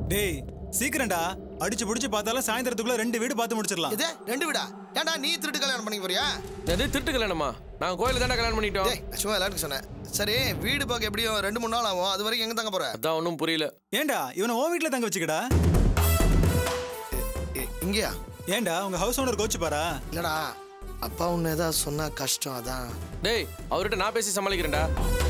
டேய் சீக்கிரம்டா அடிச்சு புடிச்சு பார்த்தாலும் சாயந்தரத்துக்குள்ள ரெண்டு வீடு பார்த்து முடிச்சிடலாம் இது ரெண்டு வீடா ஏன்டா நீ திருட்டு கல்யாணம் பண்ணிக்க போறியா எது திருட்டு கல்யாணமா நாங்க கோயில தானே கல்யாணம் பண்ணிட்டோம் டேய் நான் சும்மா எல்லாருக்கும் சொன்னேன் சரி வீடு பார்க்க எப்படியும் ரெண்டு மூணு நாள் ஆகும் அது வரைக்கும் எங்க தங்க போற அதான் ஒன்றும் புரியல ஏன்டா இவனை உன் வீட்டுல தங்க வச்சுக்கடா ஏ, இங்கேயா ஏன்டா உங்க ஹவுஸ் ஓனர் கோச்சு பாரா இல்லடா அப்பா உன்னை ஏதாவது சொன்னா கஷ்டம் அதான் டேய் அவர்கிட்ட நான் பேசி சமாளிக்கிறேன்டா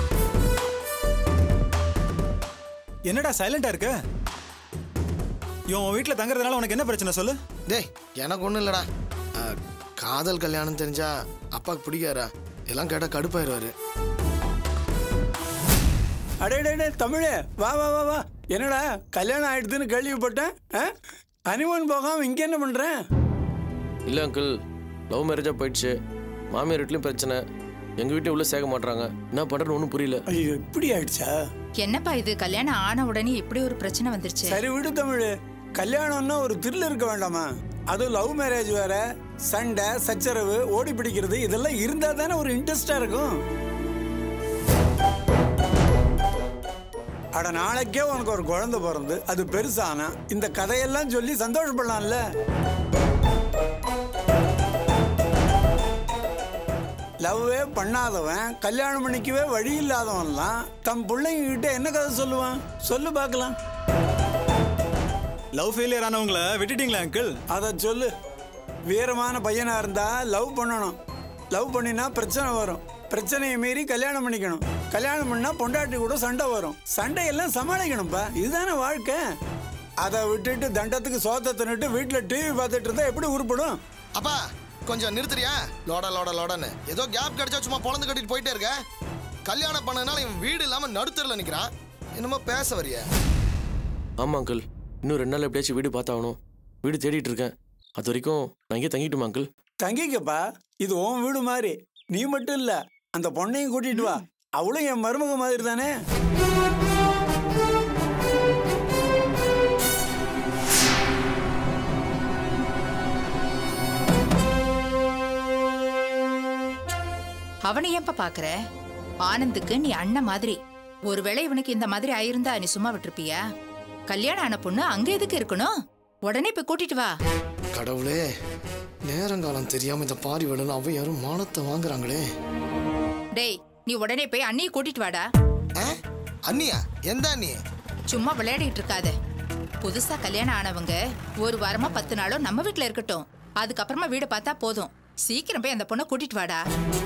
என்னடா சைலண்டா இருக்க இவன் உன் வீட்டுல தங்குறதுனால உனக்கு என்ன பிரச்சனை சொல்லு டேய் எனக்கு ஒன்றும் இல்லடா ஆ, காதல் கல்யாணம் தெரிஞ்சா அப்பாவுக்கு பிடிக்காரா எல்லாம் கேட்டால் கடுப்பாயிருவாரு அடே டே, டே தமிழே வா வா வா வா என்னடா கல்யாணம் ஆயிடுதுன்னு கேள்விப்பட்டேன் ஆ ஹனிமூன் போகாம இங்க என்ன பண்றேன் இல்லை அங்கிள் லவ் மேரேஜாக போயிடுச்சு மாமியார் வீட்லையும் பிரச்சனை எங்கள் வீட்டையும் உள்ள சேர்க்க மாட்றாங்க என்ன பண்ணுறேன்னு ஒன்றும் புரியல ஐயோ இப்படி ஆயிடுச்சா என்னப்பா இது கல்யாணம் ஆன உடனே இப்படி ஒரு பிரச்சனை வந்துருச்சு சரி விடு தமிழ் கல்யாணம்னா ஒரு திரில் இருக்க வேண்டாமா அதுவும் லவ் மேரேஜ் வேற சண்டை சச்சரவு ஓடி பிடிக்கிறது இதெல்லாம் இருந்தா தானே ஒரு இன்ட்ரெஸ்டா இருக்கும் அட நாளைக்கே உனக்கு ஒரு குழந்தை பிறந்து அது பெருசானா இந்த கதையெல்லாம் சொல்லி சந்தோஷப்படலாம்ல லவ்வே பண்ணாதவன் கல்யாணம் பண்ணிக்கவே வழி இல்லாதவன்லாம் தம் பிள்ளைங்க கிட்ட என்ன கதை சொல்லுவான் சொல்லு பார்க்கலாம் லவ் ஃபெயிலியர் ஆனவங்கள விட்டுட்டீங்களா அங்கிள் அதை சொல்லு வீரமான பையனா இருந்தா லவ் பண்ணணும் லவ் பண்ணினா பிரச்சனை வரும் பிரச்சனையை மீறி கல்யாணம் பண்ணிக்கணும் கல்யாணம் பண்ணா பொண்டாட்டி கூட சண்டை வரும் சண்டையெல்லாம் சமாளிக்கணும்ப்பா இதுதானே வாழ்க்கை அதை விட்டுட்டு தண்டத்துக்கு சோத்தை தின்னுட்டு வீட்டில் டிவி பார்த்துட்டு இருந்தா எப்படி உருப்படும் அப்பா கொஞ்சம் நிறுத்துறியா லோட லோட லோடன்னு ஏதோ கேப் கிடைச்சா சும்மா பொழந்து கட்டிட்டு போயிட்டே இருக்க கல்யாணம் பண்ணதுனால இவன் வீடு இல்லாம நடுத்தரில் நிக்கிறான் என்னமோ பேச வரிய ஆமாம் அங்கிள் இன்னும் ரெண்டு நாள் எப்படியாச்சும் வீடு பார்த்தாகணும் வீடு தேடிட்டு இருக்கேன் அது வரைக்கும் நான் இங்கே தங்கிட்டுமா அங்கிள் தங்கிக்கப்பா இது உன் வீடு மாதிரி நீ மட்டும் இல்ல அந்த பொண்ணையும் கூட்டிட்டு வா அவளும் என் மருமக மாதிரி தானே அவனை ஏன்பா பாக்குற ஆனந்துக்கு நீ அண்ணன் மாதிரி ஒருவேளை இவனுக்கு இந்த மாதிரி ஆயிருந்தா நீ சும்மா விட்டுருப்பியா கல்யாணம் ஆன பொண்ணு அங்க எதுக்கு இருக்கணும் உடனே போய் கூட்டிட்டு வா கடவுளே நேரங்காலம் தெரியாம இந்த பாரி வேணும் அவ யாரும் மானத்தை வாங்குறாங்களே டேய் நீ உடனே போய் அண்ணியை கூட்டிட்டு வாடா ஆ? அண்ணியா எந்த அண்ணி சும்மா விளையாடிட்டு இருக்காத புதுசா கல்யாணம் ஆனவங்க ஒரு வாரமா பத்து நாளோ நம்ம வீட்ல இருக்கட்டும் அதுக்கப்புறமா வீடு பார்த்தா போதும் சீக்கிரம் போய் அந்த பொண்ணை கூட்டிட்டு வாடா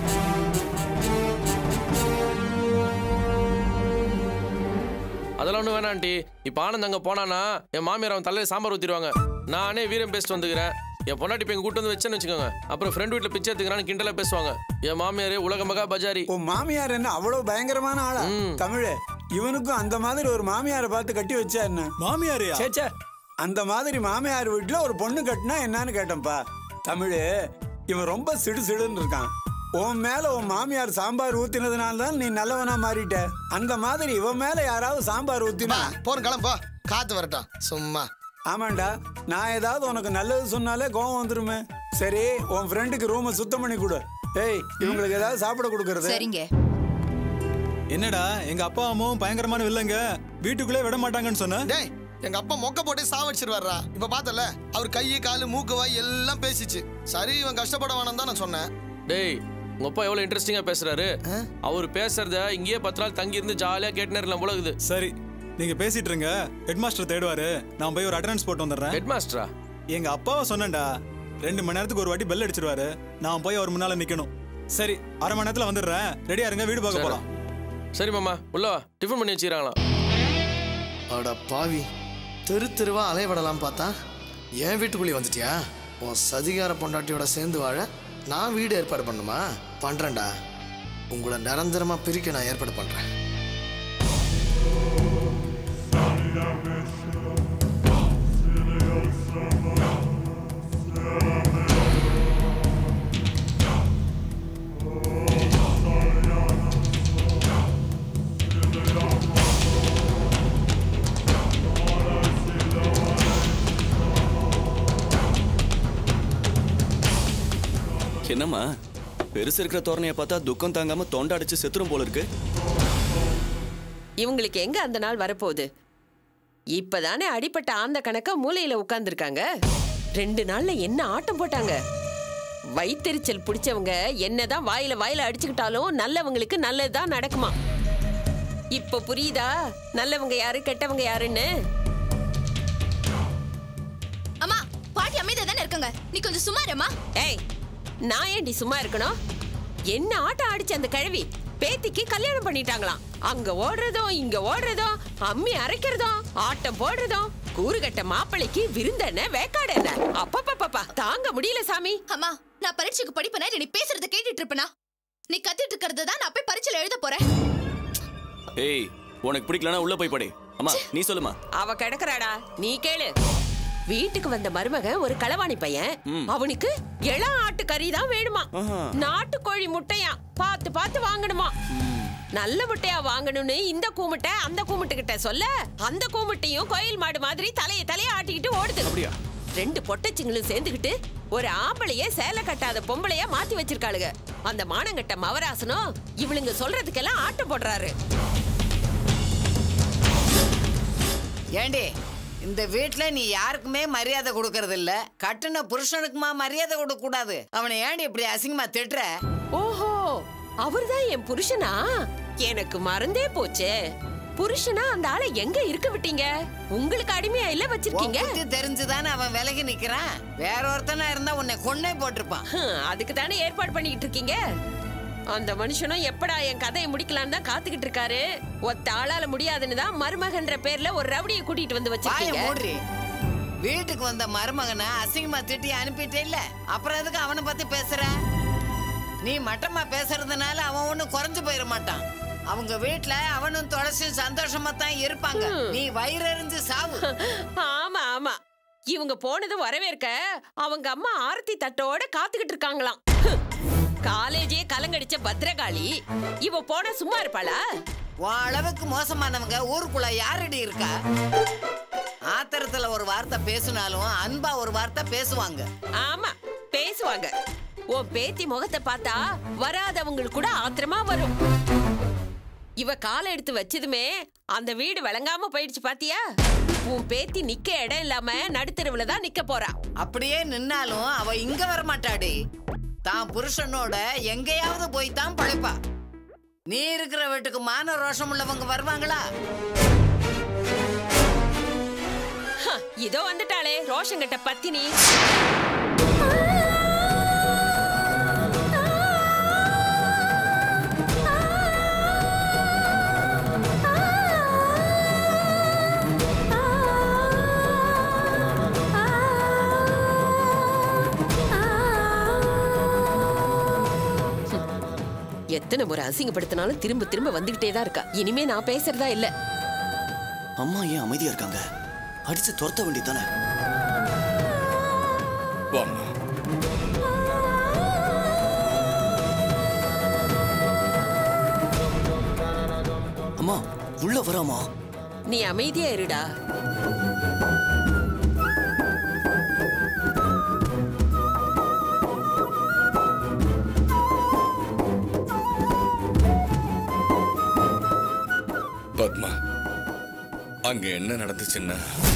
அதெல்லாம் ஒன்றும் வேணாம் ஆண்டி இப்போ ஆனந்த் அங்கே போனானா என் மாமியார் அவன் தலையில் சாம்பார் ஊற்றிடுவாங்க நானே வீரம் பேசிட்டு வந்துக்கிறேன் என் பொண்டாட்டி இப்போ எங்கள் கூட்டு வந்து வச்சேன்னு வச்சுக்கோங்க அப்புறம் ஃப்ரெண்ட் வீட்டில் பிச்சை எடுத்துக்கிறான்னு கிண்டலாக பேசுவாங்க என் மாமியார் உலக மகா பஜாரி உன் மாமியார் என்ன அவ்வளவு பயங்கரமான ஆளா தமிழ் இவனுக்கும் அந்த மாதிரி ஒரு மாமியாரை பார்த்து கட்டி வச்சா என்ன மாமியாரியா சே, சே அந்த மாதிரி மாமியார் வீட்டுல ஒரு பொண்ணு கட்டினா என்னன்னு கேட்டேன்ப்பா தமிழ் இவன் ரொம்ப சிடு சிடுன்னு இருக்கான் உன் மேல உன் மாமியார் சாம்பார் ஊத்தினதுனால தான் நீ நல்லவனா மாறிட்ட அந்த மாதிரி இவன் மேல யாராவது சாம்பார் ஊத்தினா போறேன் கிளம்பா காத்து வரட்டும் சும்மா ஆமாண்டா நான் ஏதாவது உனக்கு நல்லது சொன்னாலே கோவம் வந்துருமே சரி உன் ஃப்ரெண்டுக்கு ரூமை சுத்தம் பண்ணி கொடு ஏய் இவங்களுக்கு ஏதாவது சாப்பிட கொடுக்கறது சரிங்க என்னடா எங்க அப்பா அம்மாவும் பயங்கரமான வில்லங்க வீட்டுக்குள்ளே விட மாட்டாங்கன்னு சொன்ன டேய் எங்க அப்பா மொக்க போட்டு சாவடிச்சிருவாரா இப்ப பார்த்தல அவர் கையை காலு மூக்கு வாய் எல்லாம் பேசிச்சு சரி இவன் கஷ்டப்பட வேணாம் தான் நான் சொன்னேன் டேய் உங்க அப்பா எவ்வளவு இன்ட்ரெஸ்டிங்கா பேசுறாரு அவர் பேசுறத இங்கேயே பத்து நாள் தங்கி இருந்து ஜாலியா கேட்டுனே இருக்கலாம் போல இருக்குது சரி நீங்க பேசிட்டு இருங்க ஹெட் மாஸ்டர் தேடுவாரு நான் போய் ஒரு அட்டண்டன்ஸ் போட்டு வந்துடுறேன் ஹெட் மாஸ்டரா எங்க அப்பாவை சொன்னேன்டா ரெண்டு மணி நேரத்துக்கு ஒரு வாட்டி பெல் அடிச்சிருவாரு நான் போய் அவர் முன்னால நிக்கணும் சரி அரை மணி நேரத்துல வந்துடுறேன் ரெடியா இருங்க வீடு பார்க்க போலாம் சரி மாமா உள்ள வா டிஃபன் பண்ணி வச்சுக்கிறாங்களா அட பாவி தெரு தெருவா அலையவிடலாம் பார்த்தா என் வீட்டுக்குள்ளே வந்துட்டியா உன் சதிகார பொண்டாட்டியோட சேர்ந்து வாழ நான் வீடு ஏற்பாடு பண்ணுமா பண்றேன்டா உங்களை நிரந்தரமா பிரிக்க நான் ஏற்பாடு பண்றேன் என்னம்மா பெருசு இருக்கிற தோரணையை பார்த்தா துக்கம் தாங்காம தொண்டை அடிச்சு செத்துரும் போல இருக்கு இவங்களுக்கு எங்க அந்த நாள் வரப்போகுது இப்பதானே அடிப்பட்ட ஆந்த கணக்கா மூலையில உட்கார்ந்துருக்காங்க ரெண்டு நாள்ல என்ன ஆட்டம் போட்டாங்க வயித்தெரிச்சல் பிடிச்சவங்க என்னதான் வாயில வாயில அடிச்சுக்கிட்டாலும் நல்லவங்களுக்கு நல்லதுதான் நடக்குமா இப்ப புரியுதா நல்லவங்க யாரு கெட்டவங்க யாருன்னு அம்மா பாட்டி அமைதியா தானே இருக்காங்க நீ கொஞ்சம் சும்மா இருமா ஏய் நான் ஏன்டி சும்மா இருக்கணும் என்ன ஆட்டம் ஆடிச்சு அந்த கிழவி பேத்திக்கு கல்யாணம் பண்ணிட்டாங்களாம் அங்க ஓடுறதும் இங்க ஓடுறதும் அம்மி அரைக்கிறதும் ஆட்டம் போடுறதும் கூறுகட்ட மாப்பிளைக்கு விருந்தென்ன வேக்காடு என்ன அப்பப்பப்பா தாங்க முடியல சாமி அம்மா நான் பரீட்சைக்கு படிப்பேனா இல்ல நீ பேசுறத கேட்டுட்டு இருப்பேனா நீ கத்திட்டு இருக்கிறது தான் நான் போய் பரீட்சையில எழுத போறேன் ஏய் உனக்கு பிடிக்கலனா உள்ள போய் படி அம்மா நீ சொல்லுமா அவ கிடக்குறாடா நீ கேளு வீட்டுக்கு வந்த மருமகன் ஒரு களவாணி பையன் அவனுக்கு இளம் ஆட்டு கறி தான் வேணுமா நாட்டுக்கோழி முட்டையா பார்த்து பார்த்து வாங்கணுமா நல்ல முட்டையா வாங்கணும்னு இந்த கூமுட்டை அந்த கூமுட்டு கிட்ட சொல்ல அந்த கூமுட்டையும் கோயில் மாடு மாதிரி தலைய தலைய ஆட்டிக்கிட்டு ஓடுது அப்படியா? ரெண்டு பொட்டச்சிங்களும் சேர்ந்துக்கிட்டு ஒரு ஆம்பளைய சேலை கட்டாத பொம்பளையா மாத்தி வச்சிருக்காளுங்க அந்த மானங்கட்ட மவராசனும் இவளுங்க சொல்றதுக்கெல்லாம் ஆட்டம் போடுறாரு ஏண்டி இந்த வீட்ல நீ யாருக்குமே மரியாதை கொடுக்கறது இல்ல கட்டுன புருஷனுக்குமா மரியாதை கொடுக்க கூடாது அவனை ஏண்டி இப்படி அசிங்கமா திட்டுற ஓஹோ அவர்தான் என் புருஷனா எனக்கு மறந்தே போச்சே புருஷனா அந்த ஆளை எங்க இருக்க விட்டீங்க உங்களுக்கு அடிமையா இல்ல உன் வச்சிருக்கீங்க புத்தி தெரிஞ்சுதானே அவன் விலகி நிக்கிறான் வேற ஒருத்தனா இருந்தா உன்னை கொன்னே போட்டிருப்பான் ஹம், அதுக்கு தானே ஏற்பாடு பண்ணிக்கிட்டு இருக்கீங்க அந்த மனுஷனும் எப்படா என் கதையை முடிக்கலான்னு தான் காத்துக்கிட்டு இருக்காரு ஒத்த ஆளால முடியாதுன்னு தான் மருமகன்ற பேர்ல ஒரு ரவுடியை கூட்டிட்டு வந்து வாய வச்சிருக்கீங்க மூடுறி வீட்டுக்கு வந்த மருமகனை அசிங்கமா திட்டி அனுப்பிட்டே இல்ல அப்புறம் எதுக்கு அவனை பத்தி பேசுற நீ மட்டமா பேசுறதுனால அவன் ஒண்ணும் குறைஞ்சு போயிட மாட்டான் அவங்க வீட்ல அவனும் துளசியும் சந்தோஷமா தான் இருப்பாங்க நீ வயிறறிஞ்சு சாவு ஆமா ஆமா இவங்க போனது வரவேற்க அவங்க அம்மா ஆரத்தி தட்டோட காத்துக்கிட்டு இருக்காங்களாம் ஹம். காலேஜே கலங்கடிச்ச பத்ரகாளி இவ போன சும்மா இருப்பாளா உன் அளவுக்கு மோசமானவங்க ஊருக்குள்ள யாரடி இருக்கா ஆத்திரத்துல ஒரு வார்த்தை பேசினாலும் அன்பா ஒரு வார்த்தை பேசுவாங்க ஆமா பேசுவாங்க உன் பேத்தி முகத்தை பார்த்தா வராதவங்களுக்கு கூட ஆத்திரமா வரும் இவ காலை எடுத்து வச்சதுமே அந்த வீடு விளங்காம போயிடுச்சு பாத்தியா உன் பேத்தி நிக்க இடம் இல்லாம நடுத்தெருவுல தான் நிக்க போறா அப்படியே நின்னாலும் அவ இங்க வர மாட்டாடி தான் புருஷனோட எங்கேயாவது போய் தான் பழைப்பா நீ இருக்கிற வீட்டுக்கு மான ரோஷம் உள்ளவங்க வருவாங்களா ஹ, இதோ வந்துட்டாளே ரோஷங்கட்ட பத்தினி எத்தனை முறை அசிங்கப்படுத்தினாலும் திரும்ப திரும்ப வந்துகிட்டே தான் இருக்கா இனிமே நான் பேசுறதா இல்ல அம்மா ஏன் அமைதியா இருக்காங்க அடிச்சு துரத்த வேண்டியதானே வாம்மா அம்மா உள்ள வராமா நீ அமைதியா இருடா பத்மா அங்க என்ன நடந்துச்சுன்னா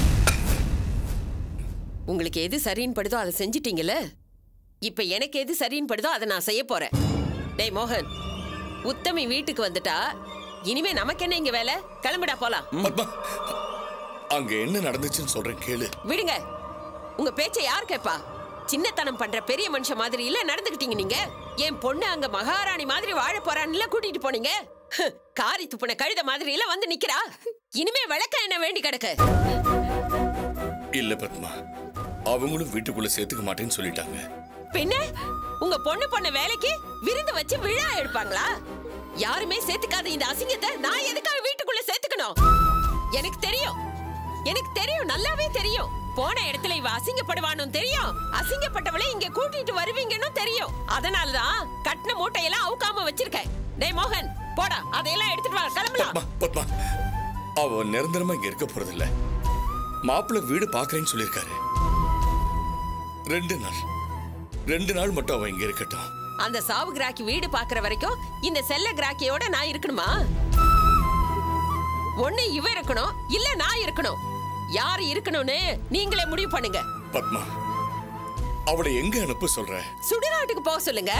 உங்களுக்கு எது சரின்னு படுதோ அதை செஞ்சிட்டீங்கல்ல இப்ப எனக்கு எது சரின்னு படுதோ அதை நான் செய்ய போறேன் டேய் மோகன் உத்தமி வீட்டுக்கு வந்துட்டா இனிமே நமக்கு என்ன இங்க வேலை கிளம்புடா போலாம் பத்மா அங்க என்ன நடந்துச்சுன்னு சொல்றேன் கேளு விடுங்க உங்க பேச்சை யார் கேப்பா சின்னத்தனம் பண்ற பெரிய மனுஷன் மாதிரி இல்ல நடந்துக்கிட்டீங்க நீங்க என் பொண்ணு அங்க மகாராணி மாதிரி வாழ போறான்னு கூட்டிட்டு போனீங்க ஹ், காரி துப்புன கழுத மாதிரி இல்ல வந்து நிக்கிறா இனிமே விளக்க என்ன வேண்டி கிடக்கு இல்ல பத்மா அவங்களும் வீட்டுக்குள்ள சேர்த்துக்க மாட்டேன்னு சொல்லிட்டாங்க பின்ன உங்க பொண்ணு பொண்ண வேலைக்கு விருந்து வச்சு விழா எடுப்பாங்களா யாருமே சேர்த்துக்காத இந்த அசிங்கத்தை நான் எதுக்காக வீட்டுக்குள்ள சேர்த்துக்கணும் எனக்கு தெரியும் எனக்கு தெரியும் நல்லாவே தெரியும் போன இடத்துல இவ அசிங்கப்படுவான்னு தெரியும் அசிங்கப்பட்டவளை இங்க கூட்டிட்டு வருவீங்கன்னு தெரியும் அதனாலதான் கட்டின மூட்டையெல்லாம் அவுக்காம வச்சிருக்கேன் டேய் மோகன் போடா அதையெல்லாம் எடுத்துட்டு வா கிளம்பலாம் பத்மா பத்மா அவ நிரந்தரமா இங்க இருக்க போறதில்ல மாப்பிள்ளை வீடு பாக்குறேன்னு சொல்லியிருக்காரு ரெண்டு நாள் ரெண்டு நாள் மட்டும் அவ இங்க இருக்கட்டும் அந்த சாவு கிராக்கி வீடு பாக்குற வரைக்கும் இந்த செல்ல கிராக்கியோட நான் இருக்கணுமா ஒண்ணு இவ இருக்கணும் இல்ல நான் இருக்கணும் யார் இருக்கணும்னு நீங்களே முடிவு பண்ணுங்க பத்மா அவளை எங்க அனுப்ப சொல்ற சுடுகாட்டுக்கு போக சொல்லுங்க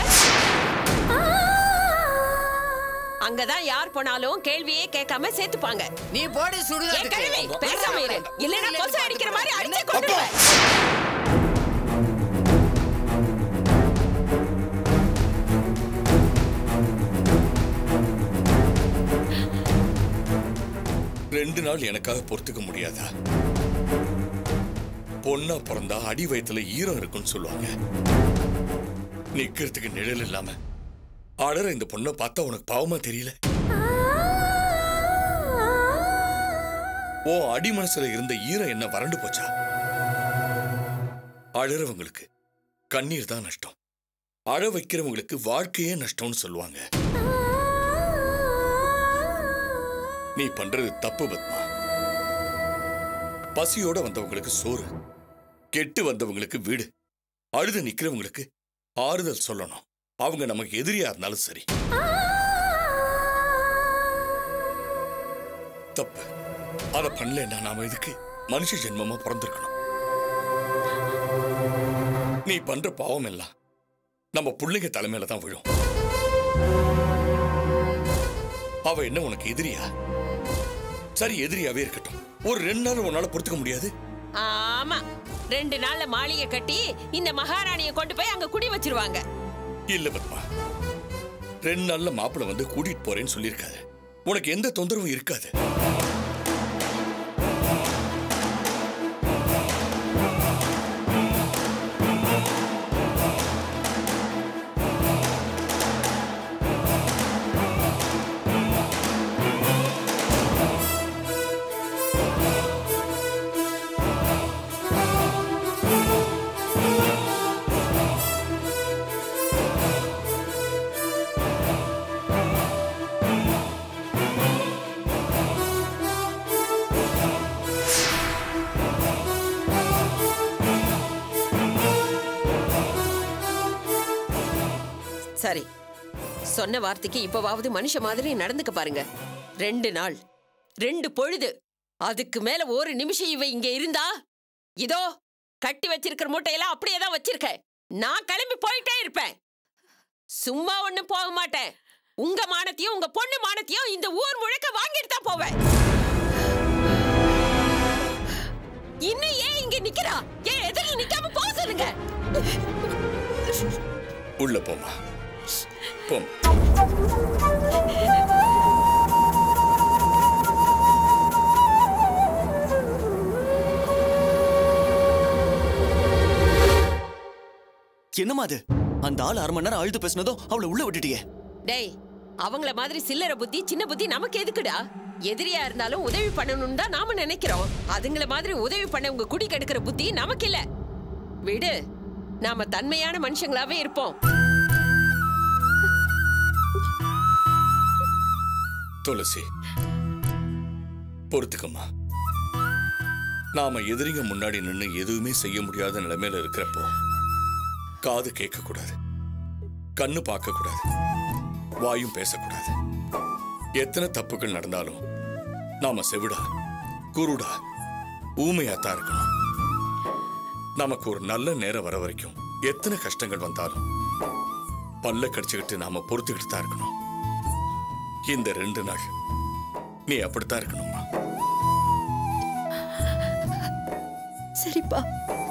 அங்கதான் யார் போனாலும் கேள்வியே கேட்காம சேர்த்துப்பாங்க நீ போடி ஏன் கிழவி, சுடுகாட்டுக்கு பேசாம இரு இல்லைன்னா கொசு அடிக்கிற மாதிரி அடிச்சு கொண்டுருவேன் ரெண்டு நாள் எனக்காக பொறுத்துக்க முடியாதா பொண்ணா பிறந்தா அடி வயித்துல ஈரம் இருக்குன்னு சொல்லுவாங்க நிக்கிறதுக்கு நிழல் இல்லாம அழற இந்த பொண்ணை பார்த்தா உனக்கு பாவமா தெரியல ஓ அடி மனசுல இருந்த ஈரம் என்ன வறண்டு போச்சா அழறவங்களுக்கு கண்ணீர் தான் நஷ்டம் அழ வைக்கிறவங்களுக்கு வாழ்க்கையே நஷ்டம்னு சொல்லுவாங்க நீ பண்றது தப்பு பத்மா பசியோட வந்தவங்களுக்கு சோறு கெட்டு வந்தவங்களுக்கு வீடு அழுது நிக்கிறவங்களுக்கு ஆறுதல் சொல்லணும் அவங்க நமக்கு எதிரியா இருந்தாலும் சரி தப்பு அத பண்ணலன்னா நாம இதுக்கு மனுஷ ஜென்மமா பிறந்திருக்கணும் நீ பண்ற பாவம் எல்லாம் நம்ம பிள்ளைங்க தலைமையில தான் விழும் அவ என்ன உனக்கு எதிரியா சரி எதிரியாவே இருக்கட்டும் ஒரு ரெண்டு நாள் உன்னால பொறுத்துக்க முடியாது ஆமா ரெண்டு நாள்ல மாளிகை கட்டி இந்த மகாராணிய கொண்டு போய் அங்க குடி வச்சிருவாங்க இல்ல பத்மா ரெண்டு நாள்ல மாப்பிள்ள வந்து கூட்டிட்டு போறேன்னு சொல்லியிருக்காரு உனக்கு எந்த தொந்தரவும் இருக்காது சரி சொன்ன வார்த்தைக்கு இப்பவாவது மனுஷ மாதிரி நடந்துக்க பாருங்க ரெண்டு நாள் ரெண்டு பொழுது அதுக்கு மேல ஒரு நிமிஷம் இவ இங்க இருந்தா இதோ கட்டி வச்சிருக்கிற மூட்டையெல்லாம் அப்படியே தான் வச்சிருக்கேன் நான் கிளம்பி போயிட்டே இருப்பேன் சும்மா ஒண்ணும் போக மாட்டேன் உங்க மானத்தையும் உங்க பொண்ணு மானத்தையும் இந்த ஊர் முழுக்க வாங்கிட்டு தான் போவேன் இன்னும் ஏன் இங்க நிக்கிறா ஏன் எதிரில் நிக்காம போக சொல்லுங்க உள்ள போமா போம் என்னம்மா அது அந்த ஆள் அரை மணி நேரம் அழுது பேசினதும் அவளை உள்ள விட்டுட்டியே டேய் அவங்கள மாதிரி சில்லற புத்தி சின்ன புத்தி நமக்கு எதுக்குடா எதிரியா இருந்தாலும் உதவி பண்ணணும்னு தான் நாம நினைக்கிறோம் அதுங்கள மாதிரி உதவி பண்ண உங்க குடி கெடுக்கிற புத்தி நமக்கு இல்ல விடு நாம தன்மையான மனுஷங்களாவே இருப்போம் துளசி பொறுத்துக்கம்மா நாம எதிரிங்க முன்னாடி நின்னு எதுவுமே செய்ய முடியாத நிலைமையில இருக்கிறப்போ காது கேட்க கூடாது கண்ணு பார்க்க கூடாது வாயும் பேசக்கூடாது எத்தனை தப்புகள் நடந்தாலும் நாம செவிடா குருடா ஊமையாத்தான் இருக்கணும் நமக்கு ஒரு நல்ல நேரம் வர வரைக்கும் எத்தனை கஷ்டங்கள் வந்தாலும் பல்ல கடிச்சுக்கிட்டு நாம பொறுத்துக்கிட்டு தான் இருக்கணும் இந்த ரெண்டு நாள் நீ அப்படித்தான் இருக்கணுமா சரிப்பா